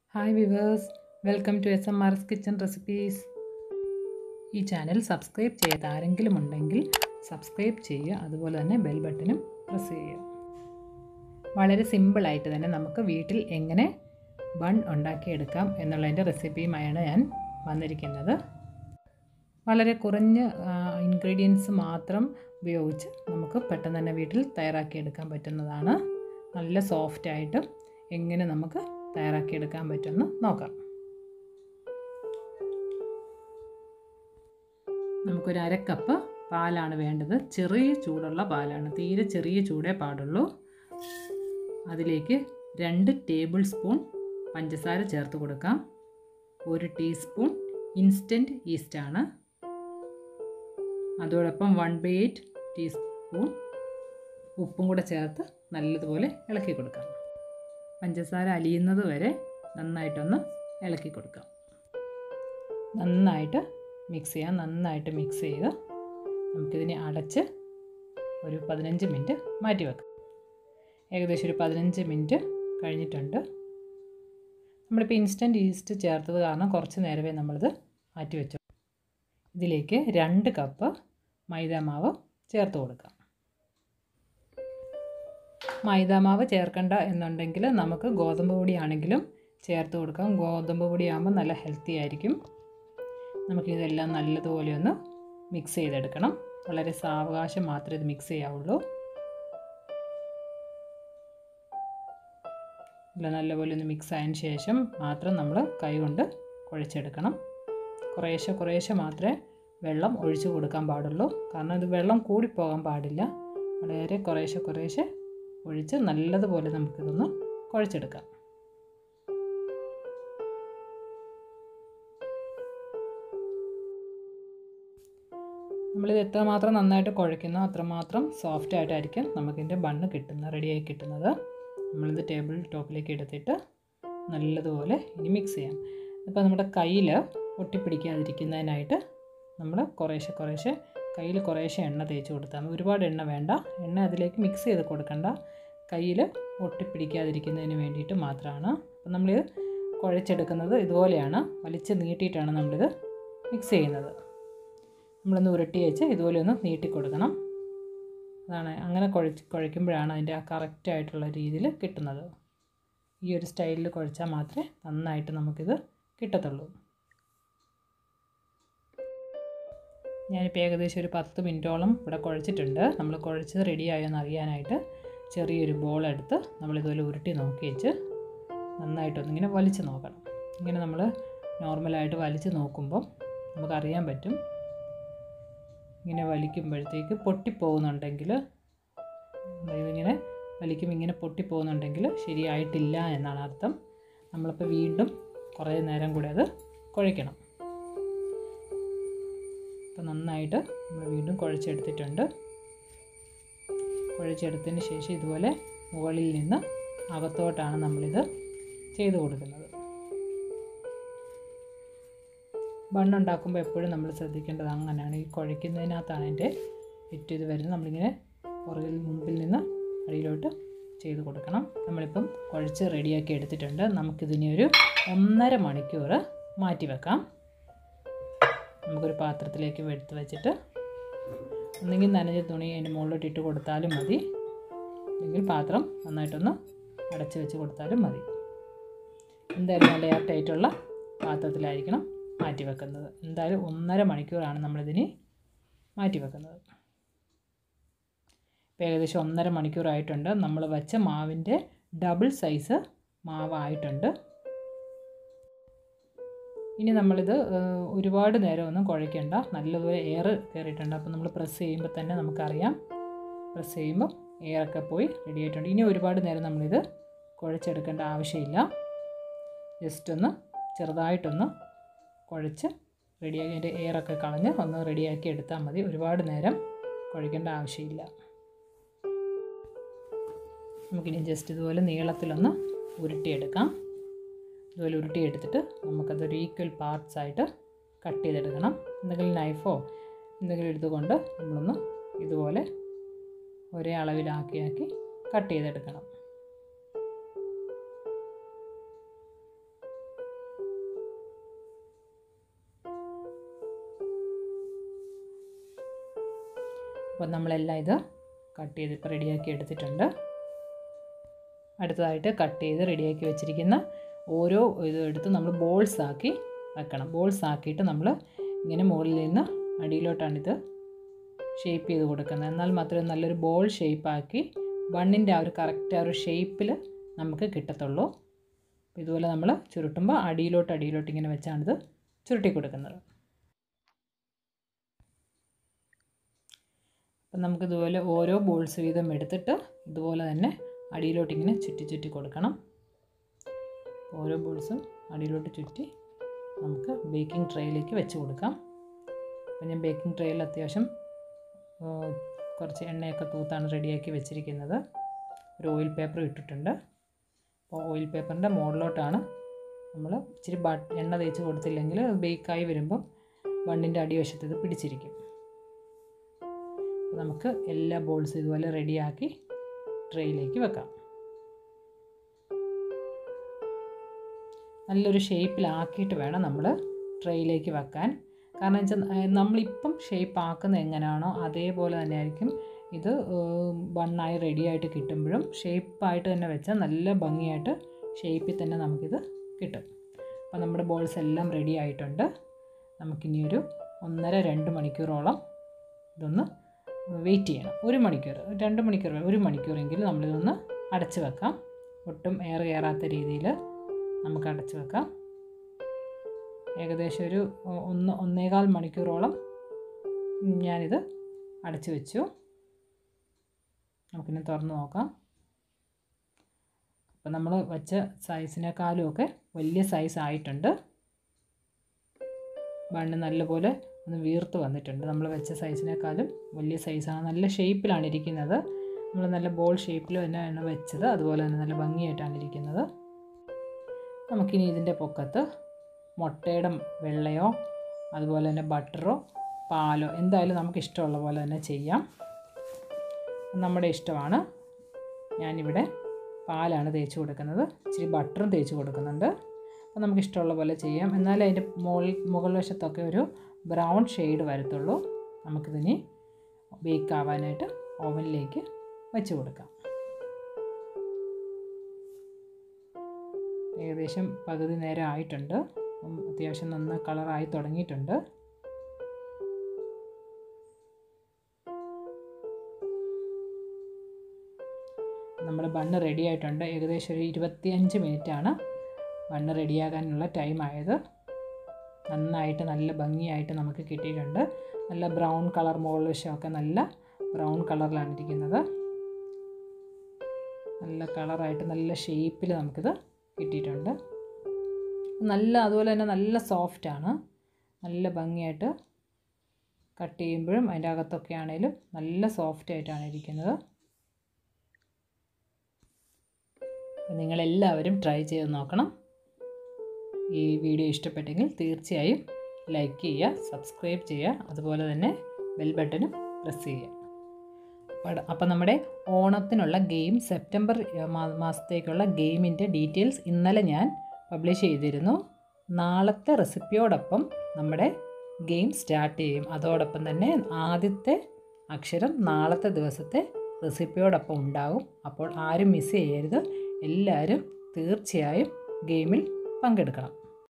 hi viewers welcome to S M R's kitchen recipes ഈ channel subscribe ചെയ്യാത്ത ആരെങ്കിലും ഉണ്ടെങ്കിൽ സബ്സ്ക്രൈബ് ചെയ്യുക അതുപോലെ തന്നെ ബെൽ ബട്ടനും പ്രസ് ചെയ്യുക വളരെ സിമ്പിളായിട്ട് തന്നെ നമുക്ക് വീട്ടിൽ എങ്ങനെ ബൺ ഉണ്ടാക്കിയെടുക്കാം എന്നുള്ളതിൻ്റെ റെസിപ്പിയുമായാണ് ഞാൻ വന്നിരിക്കുന്നത് വളരെ കുറഞ്ഞ ഇൻഗ്രീഡിയൻസ് മാത്രം ഉപയോഗിച്ച് നമുക്ക് പെട്ടെന്ന് തന്നെ വീട്ടിൽ തയ്യാറാക്കിയെടുക്കാൻ പറ്റുന്നതാണ് നല്ല സോഫ്റ്റായിട്ട് എങ്ങനെ നമുക്ക് തയ്യാറാക്കിയെടുക്കാൻ പറ്റുമെന്ന് നോക്കാം നമുക്കൊരു അര കപ്പ് പാലാണ് വേണ്ടത് ചെറിയ ചൂടുള്ള പാലാണ് തീരെ ചെറിയ ചൂടേ പാടുള്ളൂ അതിലേക്ക് രണ്ട് ടേബിൾ സ്പൂൺ പഞ്ചസാര ചേർത്ത് കൊടുക്കാം ഒരു ടീസ്പൂൺ ഇൻസ്റ്റൻറ്റ് ഈസ്റ്റാണ് അതോടൊപ്പം വൺ ബൈ എയ്റ്റ് ടീസ്പൂൺ ഉപ്പും കൂടെ ചേർത്ത് നല്ലതുപോലെ ഇളക്കി കൊടുക്കാം പഞ്ചസാര അലിയുന്നത് വരെ നന്നായിട്ടൊന്ന് ഇളക്കി കൊടുക്കാം നന്നായിട്ട് മിക്സ് ചെയ്യാം നന്നായിട്ട് മിക്സ് ചെയ്ത് നമുക്കിതിനെ അടച്ച് ഒരു പതിനഞ്ച് മിനിറ്റ് മാറ്റി വെക്കാം ഏകദേശം ഒരു പതിനഞ്ച് മിനിറ്റ് കഴിഞ്ഞിട്ടുണ്ട് നമ്മളിപ്പോൾ ഇൻസ്റ്റൻറ്റ് ഈസ്റ്റ് ചേർത്തത് കാരണം കുറച്ച് നേരമേ നമ്മളിത് മാറ്റി വെച്ചു ഇതിലേക്ക് രണ്ട് കപ്പ് മൈദാമാവ് ചേർത്ത് കൊടുക്കാം മൈദാമാവ് ചേർക്കണ്ട എന്നുണ്ടെങ്കിൽ നമുക്ക് ഗോതമ്പ് പൊടിയാണെങ്കിലും ചേർത്ത് കൊടുക്കാം ഗോതമ്പ് പൊടിയാകുമ്പോൾ നല്ല ഹെൽത്തി ആയിരിക്കും നമുക്കിതെല്ലാം നല്ലതുപോലെ ഒന്ന് മിക്സ് ചെയ്തെടുക്കണം വളരെ സാവകാശം മാത്രമേ ഇത് മിക്സ് ചെയ്യാവുള്ളൂ ഇല്ല നല്ലപോലെ ഒന്ന് മിക്സ് ആയതിന് ശേഷം മാത്രം നമ്മൾ കൈ കൊണ്ട് കുഴച്ചെടുക്കണം കുറേശ്ശെ കുറേശ്ശെ മാത്രമേ വെള്ളം ഒഴിച്ചു കൊടുക്കാൻ പാടുള്ളൂ കാരണം ഇത് വെള്ളം കൂടിപ്പോകാൻ പാടില്ല വളരെ കുറേശ്ശെ കുറേശ്ശെ ഒഴിച്ച് നല്ലതുപോലെ നമുക്കിതൊന്ന് കുഴച്ചെടുക്കാം നമ്മളിത് എത്രമാത്രം നന്നായിട്ട് കുഴയ്ക്കുന്നോ അത്രമാത്രം സോഫ്റ്റ് ആയിട്ടായിരിക്കും നമുക്കിതിൻ്റെ ബണ്ണ് കിട്ടുന്നത് റെഡിയായി കിട്ടുന്നത് നമ്മളിത് ടേബിൾ ടോപ്പിലേക്ക് എടുത്തിട്ട് നല്ലതുപോലെ ഇനി മിക്സ് ചെയ്യാം ഇപ്പോൾ നമ്മുടെ കയ്യിൽ ഒട്ടിപ്പിടിക്കാതിരിക്കുന്നതിനായിട്ട് നമ്മൾ കുറേശ്ശെ കുറേശ്ശെ കയ്യിൽ കുറേശ്ശെ എണ്ണ തേച്ച് കൊടുത്താൽ മതി ഒരുപാട് എണ്ണ വേണ്ട എണ്ണ അതിലേക്ക് മിക്സ് ചെയ്ത് കൊടുക്കണ്ട കയ്യിൽ ഒട്ടിപ്പിടിക്കാതിരിക്കുന്നതിന് വേണ്ടിയിട്ട് മാത്രമാണ് അപ്പം നമ്മൾ കുഴച്ചെടുക്കുന്നത് ഇതുപോലെയാണ് വലിച്ച് നീട്ടിയിട്ടാണ് നമ്മളിത് മിക്സ് ചെയ്യുന്നത് നമ്മളൊന്ന് ഉരുട്ടി വെച്ച് ഇതുപോലെ ഒന്ന് നീട്ടി കൊടുക്കണം അതാണ് അങ്ങനെ കുഴച്ച് കുഴയ്ക്കുമ്പോഴാണ് അതിൻ്റെ ആ കറക്റ്റായിട്ടുള്ള രീതിയിൽ കിട്ടുന്നത് ഈ ഒരു സ്റ്റൈലിൽ കുഴച്ചാൽ മാത്രമേ നന്നായിട്ട് നമുക്കിത് കിട്ടത്തുള്ളൂ ഞാനിപ്പോൾ ഏകദേശം ഒരു പത്ത് മിനിറ്റോളം ഇവിടെ കുഴച്ചിട്ടുണ്ട് നമ്മൾ കുഴച്ചത് റെഡിയായോ എന്ന് അറിയാനായിട്ട് ചെറിയൊരു ബോൾ എടുത്ത് നമ്മളിതുപോലെ ഉരുട്ടി നോക്കി വെച്ച് നന്നായിട്ടൊന്നിങ്ങനെ വലിച്ച് നോക്കണം ഇങ്ങനെ നമ്മൾ നോർമലായിട്ട് വലിച്ച് നോക്കുമ്പം നമുക്കറിയാൻ പറ്റും ഇങ്ങനെ വലിക്കുമ്പോഴത്തേക്ക് പൊട്ടിപ്പോകുന്നുണ്ടെങ്കിൽ ഇതിങ്ങനെ വലിക്കുമ്പോൾ ഇങ്ങനെ പൊട്ടിപ്പോകുന്നുണ്ടെങ്കിൽ ശരിയായിട്ടില്ല എന്നാണ് അർത്ഥം നമ്മളിപ്പോൾ വീണ്ടും കുറേ നേരം കൂടെ അത് കുഴയ്ക്കണം അപ്പോൾ നന്നായിട്ട് നമ്മൾ വീണ്ടും കുഴച്ചെടുത്തിട്ടുണ്ട് കുഴച്ചെടുത്തതിന് ശേഷം ഇതുപോലെ മുകളിൽ നിന്ന് അകത്തോട്ടാണ് നമ്മളിത് ചെയ്ത് കൊടുക്കുന്നത് ബണ്ണുണ്ടാക്കുമ്പോൾ എപ്പോഴും നമ്മൾ ശ്രദ്ധിക്കേണ്ടത് അങ്ങനെയാണ് ഈ കുഴയ്ക്കുന്നതിനകത്താണ് എൻ്റെ വിറ്റ് ഇത് വരുന്നത് നമ്മളിങ്ങനെ പുറകിൽ മുമ്പിൽ നിന്ന് അടിയിലോട്ട് ചെയ്ത് കൊടുക്കണം നമ്മളിപ്പം കുഴച്ച് റെഡിയാക്കി എടുത്തിട്ടുണ്ട് നമുക്കിതിനെ ഒരു ഒന്നര മണിക്കൂർ മാറ്റി വെക്കാം നമുക്കൊരു പാത്രത്തിലേക്ക് എടുത്ത് വെച്ചിട്ട് ഒന്നെങ്കിൽ നനഞ്ഞ തുണി അതിൻ്റെ മുകളിലോട്ട് ഇട്ട് കൊടുത്താലും മതി അല്ലെങ്കിൽ പാത്രം നന്നായിട്ടൊന്ന് അടച്ച് വെച്ച് കൊടുത്താലും മതി എന്തായാലും നല്ല എയർ ടൈറ്റുള്ള പാത്രത്തിലായിരിക്കണം മാറ്റി വെക്കുന്നത് എന്തായാലും ഒന്നര മണിക്കൂറാണ് നമ്മളിതിന് മാറ്റി വെക്കുന്നത് ഇപ്പോൾ ഏകദേശം ഒന്നര മണിക്കൂറായിട്ടുണ്ട് നമ്മൾ വെച്ച മാവിൻ്റെ ഡബിൾ സൈസ് മാവായിട്ടുണ്ട് ഇനി നമ്മളിത് ഒരുപാട് നേരമൊന്നും കുഴയ്ക്കേണ്ട നല്ലതുപോലെ എയർ കയറിയിട്ടുണ്ട് അപ്പോൾ നമ്മൾ പ്രസ് ചെയ്യുമ്പോൾ തന്നെ നമുക്കറിയാം പ്രസ് ചെയ്യുമ്പോൾ എയറൊക്കെ പോയി റെഡി ആയിട്ടുണ്ട് ഇനി ഒരുപാട് നേരം നമ്മളിത് കുഴച്ചെടുക്കേണ്ട ആവശ്യമില്ല ജസ്റ്റ് ഒന്ന് ചെറുതായിട്ടൊന്ന് കുഴച്ച് റെഡിയാക്കി അതിൻ്റെ എയറൊക്കെ കളഞ്ഞ് ഒന്ന് റെഡിയാക്കി എടുത്താൽ മതി ഒരുപാട് നേരം കുഴയ്ക്കേണ്ട ആവശ്യമില്ല നമുക്കിനി ജസ്റ്റ് ഇതുപോലെ നീളത്തിലൊന്ന് ഉരുട്ടിയെടുക്കാം ഇതുപോലെ ഉരുട്ടിയെടുത്തിട്ട് നമുക്കതൊരു ഈക്വൽ പാർട്സ് ആയിട്ട് കട്ട് ചെയ്തെടുക്കണം എന്തെങ്കിലും നൈഫോ എന്തെങ്കിലും എടുത്തുകൊണ്ട് നമ്മളൊന്ന് ഇതുപോലെ ഒരേ അളവിലാക്കി ആക്കി കട്ട് ചെയ്തെടുക്കണം അപ്പോൾ നമ്മളെല്ലാം ഇത് കട്ട് ചെയ്ത് ഇപ്പോൾ റെഡിയാക്കി എടുത്തിട്ടുണ്ട് അടുത്തതായിട്ട് കട്ട് ചെയ്ത് റെഡിയാക്കി വെച്ചിരിക്കുന്ന ഓരോ ഇത് എടുത്ത് നമ്മൾ ബോൾസ് ആക്കി വെക്കണം ബോൾസ് ആക്കിയിട്ട് നമ്മൾ ഇങ്ങനെ മുകളിൽ നിന്ന് അടിയിലോട്ടാണിത് ഷേപ്പ് ചെയ്ത് കൊടുക്കുന്നത് എന്നാൽ മാത്രമേ നല്ലൊരു ബോൾ ഷേപ്പാക്കി ബണ്ണിൻ്റെ ആ ഒരു കറക്റ്റ് ആ ഒരു ഷേപ്പിൽ നമുക്ക് കിട്ടത്തുള്ളൂ അപ്പോൾ ഇതുപോലെ നമ്മൾ ചുരുട്ടുമ്പോൾ അടിയിലോട്ട് അടിയിലോട്ട് ഇങ്ങനെ വെച്ചാണിത് ചുരുട്ടി കൊടുക്കുന്നത് അപ്പം നമുക്ക് ഇതുപോലെ ഓരോ ബോൾസ് വീതം എടുത്തിട്ട് ഇതുപോലെ തന്നെ അടിയിലോട്ട് ഇങ്ങനെ ചുറ്റി ചുറ്റി കൊടുക്കണം ഓരോ ബോൾസും അടിയിലോട്ട് ചുറ്റി നമുക്ക് ബേക്കിംഗ് ട്രേയിലേക്ക് വെച്ച് കൊടുക്കാം അപ്പം ഞാൻ ബേക്കിംഗ് ട്രേയിൽ അത്യാവശ്യം കുറച്ച് എണ്ണയൊക്കെ തൂത്താണ് റെഡിയാക്കി വെച്ചിരിക്കുന്നത് ഒരു ഓയിൽ പേപ്പർ ഇട്ടിട്ടുണ്ട് അപ്പോൾ ഓയിൽ പേപ്പറിൻ്റെ മുകളിലോട്ടാണ് നമ്മൾ ഇച്ചിരി ബട്ട് എണ്ണ തേച്ച് കൊടുത്തില്ലെങ്കിൽ അത് ബേക്കായി വരുമ്പം ബണ്ണിൻ്റെ അടിവശത്ത് ഇത് പിടിച്ചിരിക്കും അപ്പോൾ നമുക്ക് എല്ലാ ബോൾസും ഇതുപോലെ റെഡിയാക്കി ട്രേയിലേക്ക് വെക്കാം നല്ലൊരു ഷേപ്പിലാക്കിയിട്ട് വേണം നമ്മൾ ട്രേയിലേക്ക് വെക്കാൻ കാരണം വെച്ചാൽ നമ്മളിപ്പം ഷേപ്പ് ആക്കുന്നത് എങ്ങനെയാണോ അതേപോലെ തന്നെ ആയിരിക്കും ഇത് ബണ്ണായി റെഡിയായിട്ട് കിട്ടുമ്പോഴും ഷേപ്പായിട്ട് തന്നെ വെച്ചാൽ നല്ല ഭംഗിയായിട്ട് ഷേപ്പിൽ തന്നെ നമുക്കിത് കിട്ടും അപ്പോൾ നമ്മുടെ ബോൾസ് എല്ലാം റെഡി ആയിട്ടുണ്ട് നമുക്കിനി ഒരു ഒന്നര രണ്ട് മണിക്കൂറോളം ഇതൊന്ന് വെയിറ്റ് ചെയ്യണം ഒരു മണിക്കൂർ രണ്ട് മണിക്കൂർ ഒരു മണിക്കൂറെങ്കിലും നമ്മളിതൊന്ന് അടച്ച് വെക്കാം ഒട്ടും എയർ കയറാത്ത രീതിയിൽ നമുക്ക് അടച്ച് വെക്കാം ഏകദേശം ഒരു ഒന്ന് ഒന്നേകാൽ മണിക്കൂറോളം ഞാനിത് അടച്ചു വെച്ചു നമുക്കിനി തുറന്ന് നോക്കാം അപ്പം നമ്മൾ വെച്ച സൈസിനേക്കാളും ഒക്കെ വലിയ സൈസ് ആയിട്ടുണ്ട് ബണ്ണ് നല്ലപോലെ ഒന്ന് വീർത്ത് വന്നിട്ടുണ്ട് നമ്മൾ വെച്ച സൈസിനേക്കാളും വലിയ സൈസാണ് നല്ല ഷേപ്പിലാണ് ഇരിക്കുന്നത് നമ്മൾ നല്ല ബോൾ ഷേപ്പിൽ തന്നെയാണ് വെച്ചത് അതുപോലെ തന്നെ നല്ല ഭംഗിയായിട്ടാണ് ഇരിക്കുന്നത് നമുക്കിനി ഇതിൻ്റെ പൊക്കത്ത് മുട്ടയുടെ വെള്ളയോ അതുപോലെ തന്നെ ബട്ടറോ പാലോ എന്തായാലും നമുക്ക് ഇഷ്ടമുള്ള പോലെ തന്നെ ചെയ്യാം നമ്മുടെ ഇഷ്ടമാണ് ഞാനിവിടെ പാലാണ് തേച്ച് കൊടുക്കുന്നത് ഇച്ചിരി ബട്ടറും തേച്ച് കൊടുക്കുന്നുണ്ട് അപ്പോൾ നമുക്ക് ഇഷ്ടമുള്ള പോലെ ചെയ്യാം എന്നാലേ അതിൻ്റെ മുകളിൽ മുകൾ വശത്തൊക്കെ ഒരു ബ്രൗൺ ഷെയ്ഡ് വരത്തുള്ളൂ നമുക്കിതിനി ബേക്ക് ആവാനായിട്ട് ഓവനിലേക്ക് വെച്ച് കൊടുക്കാം ഏകദേശം പകുതി നേരം ആയിട്ടുണ്ട് അത്യാവശ്യം നന്ന കളറായി തുടങ്ങിയിട്ടുണ്ട് നമ്മുടെ ബണ്ണ് റെഡി ആയിട്ടുണ്ട് ഏകദേശം ഒരു ഇരുപത്തിയഞ്ച് മിനിറ്റാണ് ബണ്ണ് റെഡിയാകാനുള്ള ടൈം ആയത് നന്നായിട്ട് നല്ല ഭംഗിയായിട്ട് നമുക്ക് കിട്ടിയിട്ടുണ്ട് നല്ല ബ്രൗൺ കളർ മുകൾ വശമൊക്കെ നല്ല ബ്രൗൺ കളറിലാണ് ഇരിക്കുന്നത് നല്ല കളറായിട്ട് നല്ല ഷേപ്പിൽ നമുക്കിത് കിട്ടിയിട്ടുണ്ട് നല്ല അതുപോലെ തന്നെ നല്ല സോഫ്റ്റാണ് നല്ല ഭംഗിയായിട്ട് കട്ട് ചെയ്യുമ്പോഴും അതിൻ്റെ അകത്തൊക്കെ ആണെങ്കിലും നല്ല സോഫ്റ്റ് ആയിട്ടാണ് ഇരിക്കുന്നത് അപ്പോൾ നിങ്ങളെല്ലാവരും ട്രൈ ചെയ്ത് നോക്കണം ഈ വീഡിയോ ഇഷ്ടപ്പെട്ടെങ്കിൽ തീർച്ചയായും ലൈക്ക് ചെയ്യുക സബ്സ്ക്രൈബ് ചെയ്യുക അതുപോലെ തന്നെ ബെൽ ബട്ടനും പ്രസ് ചെയ്യുക അപ്പോൾ നമ്മുടെ ഓണത്തിനുള്ള ഗെയിം സെപ്റ്റംബർ മാസത്തേക്കുള്ള ഗെയിമിൻ്റെ ഡീറ്റെയിൽസ് ഇന്നലെ ഞാൻ പബ്ലിഷ് ചെയ്തിരുന്നു നാളത്തെ റെസിപ്പിയോടൊപ്പം നമ്മുടെ ഗെയിം സ്റ്റാർട്ട് ചെയ്യും അതോടൊപ്പം തന്നെ ആദ്യത്തെ അക്ഷരം നാളത്തെ ദിവസത്തെ റെസിപ്പിയോടൊപ്പം ഉണ്ടാകും അപ്പോൾ ആരും മിസ് ചെയ്യരുത് എല്ലാവരും തീർച്ചയായും ഗെയിമിൽ പങ്കെടുക്കണം